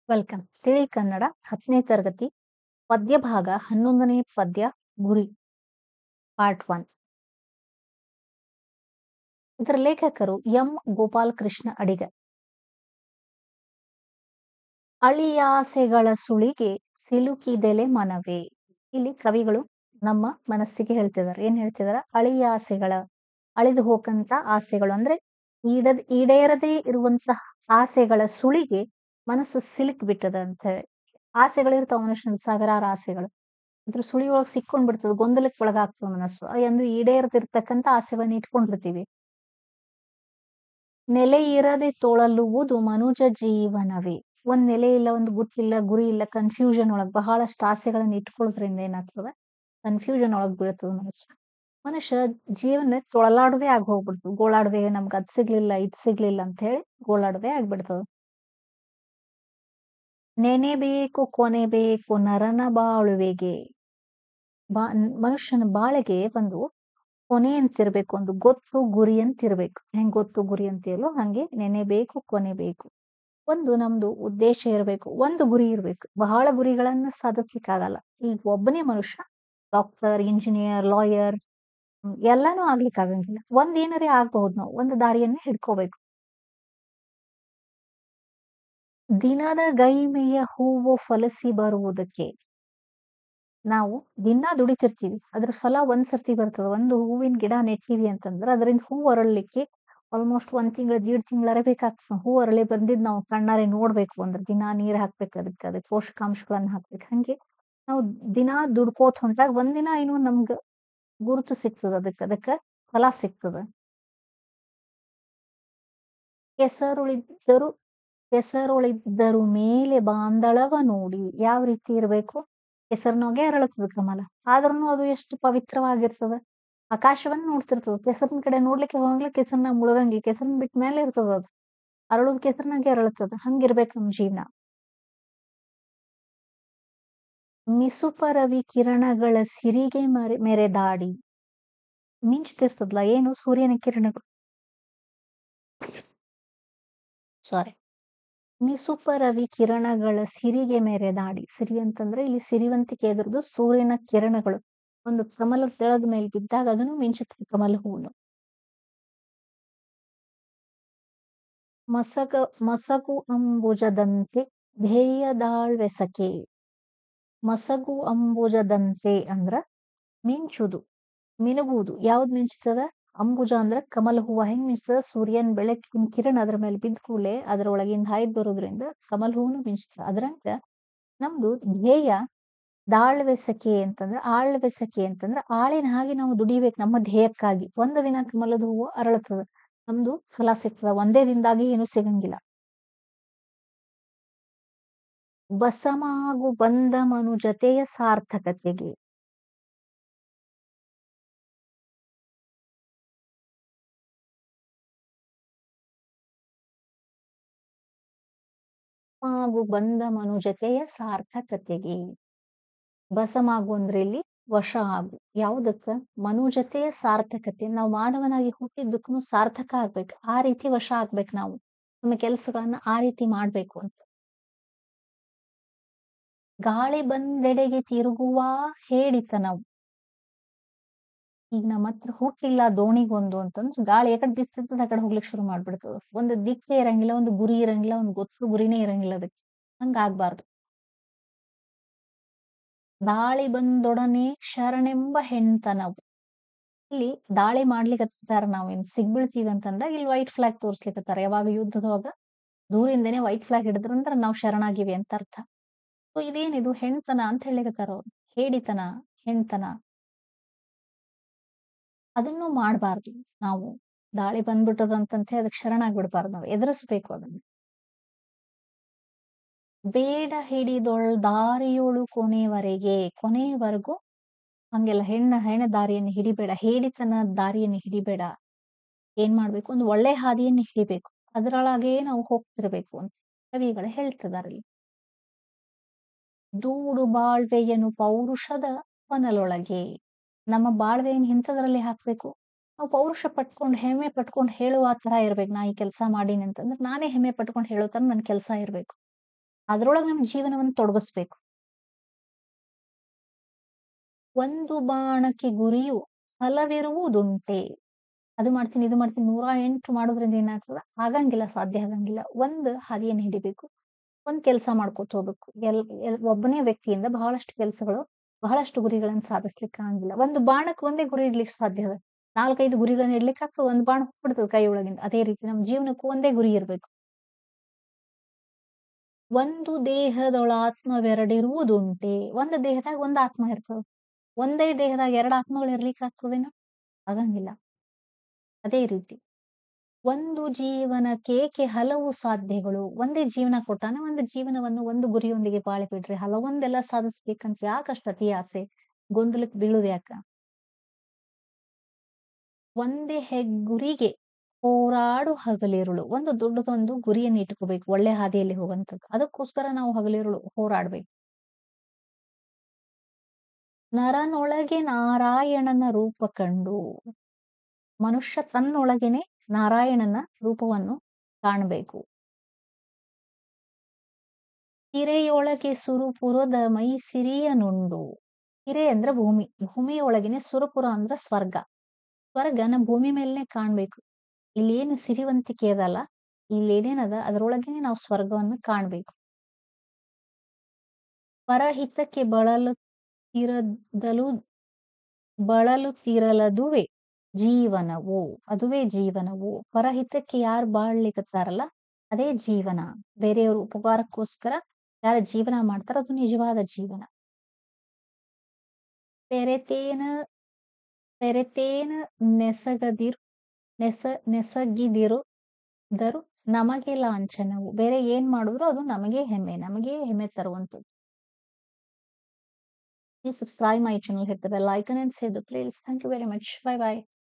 Welcome ತಿಳಿ ಕನ್ನಡ ಹತ್ತನೇ ತರಗತಿ ಪದ್ಯ ಭಾಗ ಹನ್ನೊಂದನೇ ಪದ್ಯ ಗುರಿ ಪಾರ್ಟ್ ಒನ್ ಇದರ ಲೇಖಕರು ಎಂ ಗೋಪಾಲ್ ಕೃಷ್ಣ ಅಡಿಗ ಅಳಿಯಾಸೆಗಳ ಸುಳಿಗೆ ಸಿಲುಕಿದೆಲೆ ಮನವೇ ಇಲ್ಲಿ ಕವಿಗಳು ನಮ್ಮ ಮನಸ್ಸಿಗೆ ಹೇಳ್ತಿದಾರೆ ಏನ್ ಹೇಳ್ತಿದಾರೆ ಅಳಿಯಾಸೆಗಳ ಅಳಿದು ಹೋಗಂತ ಆಸೆಗಳು ಅಂದ್ರೆ ಈಡದ್ ಈಡೇರದೇ ಇರುವಂತಹ ಆಸೆಗಳ ಸುಳಿಗೆ ಮನಸ್ಸು ಸಿಲುಕ್ ಬಿಟ್ಟದ ಅಂತ ಹೇಳಿ ಆಸೆಗಳಿರ್ತಾವ ಮನುಷ್ಯನ ಸಾವಿರಾರು ಆಸೆಗಳು ಅದ್ರ ಸುಳಿ ಒಳಗ್ ಸಿಕ್ಕೊಂಡ್ ಬಿಡ್ತದ ಗೊಂದಲಕ್ಕೆ ಒಳಗಾಗ್ತದ ಮನಸ್ಸು ಎಂದು ಈಡೇರದಿರ್ತಕ್ಕಂತ ಆಸೆಗಳನ್ನ ಇಟ್ಕೊಂಡಿರ್ತೀವಿ ನೆಲೆ ಇರದೆ ತೊಳಲುವುದು ಮನುಜ ಜೀವನವೇ ಒಂದ್ ನೆಲೆ ಇಲ್ಲ ಒಂದು ಗೊತ್ತಿಲ್ಲ ಗುರಿ ಇಲ್ಲ ಕನ್ಫ್ಯೂಷನ್ ಒಳಗ್ ಬಹಳಷ್ಟು ಆಸೆಗಳನ್ನ ಇಟ್ಕೊಳ್ಳೋದ್ರಿಂದ ಏನಾಗ್ತದೆ ಕನ್ಫ್ಯೂಷನ್ ಒಳಗ್ ಬೀಳ್ತದ ಮನುಷ್ಯ ಮನುಷ್ಯ ಜೀವನ ತೊಳಲಾಡದೆ ಆಗಿ ಹೋಗ್ಬಿಡ್ತದೆ ಗೋಳಾಡದೆ ನಮ್ಗೆ ಅದ್ ಸಿಗ್ಲಿಲ್ಲ ಇದ್ ಸಿಗ್ಲಿಲ್ಲ ಅಂತ ಹೇಳಿ ಗೋಳಾಡದೆ ಆಗ್ಬಿಡ್ತದ ನೆನೆಬೇಕು ಕೊನೆಬೇಕು ನರನ ಬಾಳುವೆಗೆ ಬಾ ಮನುಷ್ಯನ ಬಾಳೆಗೆ ಒಂದು ಕೊನೆ ಅಂತಿರ್ಬೇಕು ಒಂದು ಗೊತ್ತು ಗುರಿ ಅಂತಿರ್ಬೇಕು ಹೆಂಗ್ ಗೊತ್ತು ಗುರಿ ಅಂತೀಯಲ್ಲೋ ಹಂಗೆ ನೆನೆಬೇಕು ಕೊನೆಬೇಕು ಒಂದು ನಮ್ದು ಉದ್ದೇಶ ಇರಬೇಕು ಒಂದು ಗುರಿ ಇರ್ಬೇಕು ಬಹಳ ಗುರಿಗಳನ್ನ ಸಾಧಿಸ್ಲಿಕ್ಕಾಗಲ್ಲ ಈಗ ಒಬ್ಬನೇ ಮನುಷ್ಯ ಡಾಕ್ಟರ್ ಇಂಜಿನಿಯರ್ ಲಾಯರ್ ಎಲ್ಲಾನು ಆಗ್ಲಿಕ್ಕೆ ಆಗಂಗಿಲ್ಲ ಒಂದ್ ಏನಾರೇ ಆಗ್ಬಹುದು ನಾವು ಒಂದು ದಾರಿಯನ್ನೇ ಹಿಡ್ಕೋಬೇಕು ದಿನದ ಗೈಮೆಯ ಹೂವು ಫಲಸಿ ಬರುವುದಕ್ಕೆ ನಾವು ದಿನ ದುಡಿತಿರ್ತೀವಿ ಅದ್ರ ಫಲ ಒಂದ್ ಸರ್ತಿ ಬರ್ತದ ಒಂದು ಹೂವಿನ ಗಿಡ ನೆಟ್ಟಿವಿ ಅಂತಂದ್ರೆ ಅದರಿಂದ ಹೂ ಅರಳಲಿಕ್ಕೆ ಆಲ್ಮೋಸ್ಟ್ ಒಂದ್ ತಿಂಗಳ ದೀಡ್ ತಿಂಗಳರೆ ಬೇಕಾಗ್ತದೆ ಹೂ ಅರಳಿ ಬಂದಿದ್ ನಾವು ಕಣ್ಣಾರೆ ನೋಡ್ಬೇಕು ಅಂದ್ರೆ ದಿನ ನೀರ್ ಹಾಕ್ಬೇಕು ಅದಕ್ಕೆ ಅದಕ್ಕೆ ಪೋಷಕಾಂಶಗಳನ್ನ ಹಾಕ್ಬೇಕು ಹಂಗೆ ನಾವು ದಿನ ದುಡ್ಕೋತ ಹೊಂಟಾಗ ಒಂದಿನ ಏನೋ ನಮ್ಗ ಗುರುತು ಸಿಗ್ತದ ಅದಕ್ಕೆ ಅದಕ್ಕ ಫಲ ಸಿಗ್ತದ ಕೆಸರುಳಿದ್ದರು ಕೆಸರುಳಿದ್ದರು ಮೇಲೆ ಬಾಂದಳವ ನೋಡಿ ಯಾವ ರೀತಿ ಇರ್ಬೇಕು ಕೆಸರಿನೊಗೆ ಅರಳುತ್ತದೆ ಕಮಲ ಆದ್ರೂ ಅದು ಎಷ್ಟು ಪವಿತ್ರವಾಗಿರ್ತದ ಆಕಾಶವನ್ನ ನೋಡ್ತಿರ್ತದ ಕೆಸರಿನ ಕಡೆ ನೋಡ್ಲಿಕ್ಕೆ ಹೋಗ್ಲಿಕ್ಕೆ ಕೆಸರ್ನಾಗ ಮುಳುಗಂಗಿ ಕೆಸರಿನ ಬಿಟ್ಟ ಮೇಲೆ ಇರ್ತದ ಅದು ಅರಳುದ್ ಕೆಸರಿನಾಗೆ ಅರಳುತ್ತದ ಹಂಗಿರ್ಬೇಕು ನಮ್ ಜೀವನ ಮಿಸುಪರವಿ ಕಿರಣಗಳ ಸಿರಿಗೆ ಮರೆ ಮೆರೆದಾಡಿ ಮಿಂಚ್ತಿರ್ತದಲ್ಲ ಏನು ಸೂರ್ಯನ ಕಿರಣಗಳು ಸಾರಿ ಮಿಸುಪರವಿ ಕಿರಣಗಳ ಸಿರಿಗೆ ಮೆರೆದಾಡಿ ಸಿರಿ ಅಂತಂದ್ರೆ ಇಲ್ಲಿ ಸಿರಿವಂತಿಕೆ ಎದುರ್ದು ಸೂರ್ಯನ ಕಿರಣಗಳು ಒಂದು ಕಮಲ ತೆಳದ ಮೇಲೆ ಬಿದ್ದಾಗ ಅದನ್ನು ಮಿಂಚುತ್ತೆ ಕಮಲ ಹೂವು ಮಸಕ ಮಸಗು ಅಂಬುಜದಂತೆ ಧ್ಯೇಯದಾಳ್ವೆಸಕೆ ಮಸಗು ಅಂಬುಜದಂತೆ ಅಂದ್ರ ಮಿಂಚುದು ಮಿನುಗುವುದು ಯಾವ್ದು ಮಿಂಚ್ತದ ಅಂಬುಜ ಅಂದ್ರ ಕಮಲ ಹೂವ ಹೆಂಗ್ ಮಿಂಚ್ತದ ಸೂರ್ಯನ್ ಬೆಳಕಿನ ಕಿರಣ ಅದ್ರ ಮೇಲೆ ಬಿದ್ದ ಕೂಡಲೇ ಅದ್ರೊಳಗಿಂದ ಹಾಯ್ದ್ ಬರೋದ್ರಿಂದ ಕಮಲ ಹೂವನು ಮಿಂಚ್ತದ ಅದ್ರಂಗ ನಮ್ದು ಧ್ಯೇಯ ದಾಳ್ವೆಸಕೆ ಅಂತಂದ್ರೆ ಆಳ್ವೆಸಕೆ ಅಂತಂದ್ರೆ ಆಳಿನ ಹಾಗೆ ನಾವು ದುಡಿಬೇಕು ನಮ್ಮ ಧ್ಯೇಯಕ್ಕಾಗಿ ಒಂದು ದಿನ ಕಮಲದ ಹೂವು ಅರಳುತ್ತದ ನಮ್ದು ಫಲ ಸಿಗ್ತದ ಒಂದೇ ದಿನದಾಗಿ ಏನು ಸಿಗಂಗಿಲ್ಲ ಬಸಮಾಗು ಬಂದ ಮನುಜತೆಯ ಸಾರ್ಥಕತೆಗೆ ಹಾಗೂ ಬಂದ ಮನುಜತೆಯ ಸಾರ್ಥಕತೆಗೆ ಬಸಮಾಗು ಅಂದ್ರೆ ಇಲ್ಲಿ ವಶ ಆಗು ಯಾವುದಕ್ಕ ಮನುಜತೆಯ ಸಾರ್ಥಕತೆ ನಾವು ಮಾನವನಾಗಿ ಹುಟ್ಟಿದ್ದಕ್ಕೂ ಸಾರ್ಥಕ ಆಗ್ಬೇಕು ಆ ರೀತಿ ವಶ ಆಗ್ಬೇಕು ನಾವು ನಮ್ಮ ಕೆಲಸಗಳನ್ನ ಆ ರೀತಿ ಮಾಡ್ಬೇಕು ಅಂತ ಗಾಳಿ ಬಂದೆಡೆಗೆ ತಿರುಗುವ ಹೇಳಿತ ನಾವು ಈಗ ನಮ್ಮ ಹತ್ರ ಹುಟ್ಟಿಲ್ಲ ದೋಣಿಗೊಂದು ಅಂತಂದ್ರೆ ಗಾಳಿ ಯಾಕಡೆ ಬೀಸ್ತಿರ್ತದ ಆ ಕಡೆ ಹೋಗ್ಲಿಕ್ಕೆ ಶುರು ಮಾಡ್ಬಿಡ್ತದ ಒಂದು ದಿಕ್ಕೇ ಇರಂಗಿಲ್ಲ ಒಂದು ಗುರಿ ಇರಂಗಿಲ್ಲ ಒಂದು ಗೊತ್ತು ಗುರಿನೇ ಇರಂಗಿಲ್ಲ ಅದಕ್ಕೆ ಹಂಗ ಆಗ್ಬಾರ್ದು ದಾಳಿ ಬಂದೊಡನೆ ಶರಣೆಂಬ ಹೆಣ್ತನವು ಇಲ್ಲಿ ದಾಳಿ ಮಾಡ್ಲಿಕ್ಕತ್ತಾರ ನಾವ್ ಏನ್ ಸಿಗ್ಬಿಡ್ತೀವಿ ಅಂತಂದಾಗ ಇಲ್ಲಿ ವೈಟ್ ಫ್ಲಾಗ್ ತೋರ್ಸ್ಲಿಕ್ಕತ್ತಾರ ಯಾವಾಗ ಯುದ್ಧದವಾಗ ದೂರಿಂದನೇ ವೈಟ್ ಫ್ಲಾಗ್ ಹಿಡಿದ್ರಂದ್ರ ನಾವ್ ಶರಣಾಗಿವಿ ಅಂತ ಅರ್ಥ ಸೊ ಇದೇನಿದು ಹೆಣ್ತನ ಅಂತ ಹೇಳಿಕತ್ತಾರ ಅವ್ರು ಹೇಡಿತನ ಹೆಣ್ತನ ಅದನ್ನು ಮಾಡಬಾರ್ದು ನಾವು ದಾಳಿ ಬಂದ್ಬಿಟ್ಟದಂತಂತೆ ಅದಕ್ಕೆ ಶರಣಾಗ್ಬಿಡ್ಬಾರ್ದು ನಾವು ಎದುರಿಸ್ಬೇಕು ಅದನ್ನ ಬೇಡ ಹಿಡಿದೊಳ್ ದಾರಿಯೋಳು ಕೊನೆವರೆಗೆ ಕೊನೆಯವರೆಗೂ ಹಂಗೆಲ್ಲ ಹೆಣ್ಣ ಹೆಣ್ಣ ದಾರಿಯನ್ನು ಹಿಡಿಬೇಡ ಹೇಡಿತನ ದಾರಿಯನ್ನು ಹಿಡಿಬೇಡ ಏನ್ ಮಾಡ್ಬೇಕು ಒಂದು ಒಳ್ಳೆ ಹಾದಿಯನ್ನು ಹಿಡಿಬೇಕು ಅದರೊಳಗೆ ನಾವು ಹೋಗ್ತಿರ್ಬೇಕು ಅಂತ ಕವಿಗಳು ಹೇಳ್ತಿದಾರಲ್ಲಿ ದೂಡು ಬಾಳ್ವೆಯನು ಪೌರುಷದ ಹೊನಲೊಳಗೆ ನಮ್ಮ ಬಾಳ್ವೆಯನ್ನು ಇಂಥದ್ರಲ್ಲಿ ಹಾಕ್ಬೇಕು ನಾವು ಪೌರುಷ ಪಟ್ಕೊಂಡು ಹೆಮ್ಮೆ ಪಟ್ಕೊಂಡು ಹೇಳುವ ತರ ಇರ್ಬೇಕು ನಾ ಈ ಕೆಲಸ ಮಾಡೀನಿ ಅಂತಂದ್ರೆ ನಾನೇ ಹೆಮ್ಮೆ ಪಟ್ಕೊಂಡು ಹೇಳೋ ತರ ನನ್ ಕೆಲಸ ಇರ್ಬೇಕು ಅದ್ರೊಳಗೆ ನಮ್ಮ ಜೀವನವನ್ನು ತೊಡಗಿಸ್ಬೇಕು ಒಂದು ಬಾಣಕ್ಕೆ ಗುರಿಯು ಫಲವಿರುವುದುಂಟೆ ಅದು ಮಾಡ್ತೀನಿ ಇದು ಮಾಡ್ತೀನಿ ನೂರ ಎಂಟು ಮಾಡೋದ್ರಿಂದ ಏನಾಗ್ತದ ಆಗಂಗಿಲ್ಲ ಸಾಧ್ಯ ಆಗಂಗಿಲ್ಲ ಒಂದು ಹಾದಿಯನ್ನು ಹಿಡಿಬೇಕು ಒಂದ್ ಕೆಲಸ ಮಾಡ್ಕೊತ ಹೋಗ್ಬೇಕು ಎಲ್ ಎಲ್ ಒಬ್ಬನೇ ವ್ಯಕ್ತಿಯಿಂದ ಬಹಳಷ್ಟು ಕೆಲಸಗಳು ಬಹಳಷ್ಟು ಗುರಿಗಳನ್ನು ಸಾಧಿಸ್ಲಿಕ್ಕೆ ಆಗಂಗಿಲ್ಲ ಒಂದು ಬಾಣಕ್ಕೆ ಒಂದೇ ಗುರಿ ಇಡ್ಲಿಕ್ಕೆ ಸಾಧ್ಯ ಅದ ನಾಲ್ಕೈದು ಗುರಿಗಳನ್ನ ಇಡ್ಲಿಕ್ಕೆ ಆಗ್ತದೆ ಒಂದು ಬಾಣ ಹೋಗ್ಬಿಡ್ತದೆ ಕೈ ಒಳಗಿಂದ ಅದೇ ರೀತಿ ನಮ್ಮ ಜೀವನಕ್ಕೂ ಒಂದೇ ಗುರಿ ಇರ್ಬೇಕು ಒಂದು ದೇಹದೊಳಾತ್ಮವೆರಡಿರುವುದುಂಟೆ ಒಂದು ದೇಹದಾಗ ಒಂದು ಆತ್ಮ ಇರ್ತದೆ ಒಂದೇ ದೇಹದಾಗ ಎರಡು ಆತ್ಮಗಳು ಇರ್ಲಿಕ್ಕೆ ಆಗ್ತದೇನೋ ಆಗಂಗಿಲ್ಲ ಅದೇ ರೀತಿ ಒಂದು ಜೀವನಕ್ಕೇಕೆ ಹಲವು ಸಾಧ್ಯಗಳು ಒಂದೇ ಜೀವನ ಕೊಟ್ಟಾನ ಒಂದು ಜೀವನವನ್ನು ಒಂದು ಗುರಿಯೊಂದಿಗೆ ಬಾಳಿ ಬಿಡ್ರಿ ಹಲವೊಂದೆಲ್ಲ ಸಾಧಿಸ್ಬೇಕಂತ ಯಾಕಷ್ಟು ಅತಿ ಆಸೆ ಗೊಂದಲಕ್ಕೆ ಬೀಳುದು ಯಾಕ ಒಂದೇ ಹೆಗ್ಗುರಿಗೆ ಹೋರಾಡು ಹಗಲಿರುಳು ಒಂದು ದೊಡ್ಡದೊಂದು ಗುರಿಯನ್ನು ಇಟ್ಕೋಬೇಕು ಒಳ್ಳೆ ಹಾದಿಯಲ್ಲಿ ಹೋಗುವಂಥದ್ದು ಅದಕ್ಕೋಸ್ಕರ ನಾವು ಹಗಲಿರುಳು ಹೋರಾಡ್ಬೇಕು ನರನೊಳಗೆ ನಾರಾಯಣನ ರೂಪ ಕಂಡು ಮನುಷ್ಯ ತನ್ನೊಳಗೇನೆ ನಾರಾಯಣನ ರೂಪವನ್ನು ಕಾಣಬೇಕು ಹಿರೆಯೊಳಗೆ ಸುರುಪುರದ ಮೈ ಸಿರಿಯನುಂಡು ಹಿರೆ ಅಂದ್ರೆ ಭೂಮಿ ಭೂಮಿಯೊಳಗಿನ ಸುರಪುರ ಅಂದ್ರೆ ಸ್ವರ್ಗ ಸ್ವರ್ಗ ನಮ್ಮ ಭೂಮಿ ಮೇಲೆನೆ ಕಾಣ್ಬೇಕು ಇಲ್ಲೇನು ಸಿರಿವಂತಿಕೆ ಅದಲ್ಲ ಇಲ್ಲೇನೇನದ ಅದರೊಳಗೇನೆ ನಾವು ಸ್ವರ್ಗವನ್ನು ಕಾಣ್ಬೇಕು ಪರಹಿತಕ್ಕೆ ಬಳಲುತ್ತಿರದಲು ಬಳಲುತ್ತಿರಲದುವೆ ಜೀವನವು ಅದುವೇ ಜೀವನವು ಪರಹಿತಕ್ಕೆ ಯಾರು ಬಾಳ್ಲಿಕತ್ತಾರಲ್ಲ ಅದೇ ಜೀವನ ಬೇರೆಯವರು ಉಪಕಾರಕ್ಕೋಸ್ಕರ ಯಾರ ಜೀವನ ಮಾಡ್ತಾರ ಅದು ನಿಜವಾದ ಜೀವನ ಪೆರೆತೇನ ಪೆರೆತೇನ ನೆಸಗದಿರು ನೆಸ ನೆಸಗಿದಿರು ದರು ನಮಗೆ ಲಾಂಛನವು ಬೇರೆ ಏನ್ ಮಾಡಿದ್ರು ಅದು ನಮಗೆ ಹೆಮ್ಮೆ ನಮಗೆ ಹೆಮ್ಮೆ ತರುವಂಥದ್ದು Please subscribe my channel, hit the bell icon and save the playlist. Thank you very much. Bye bye.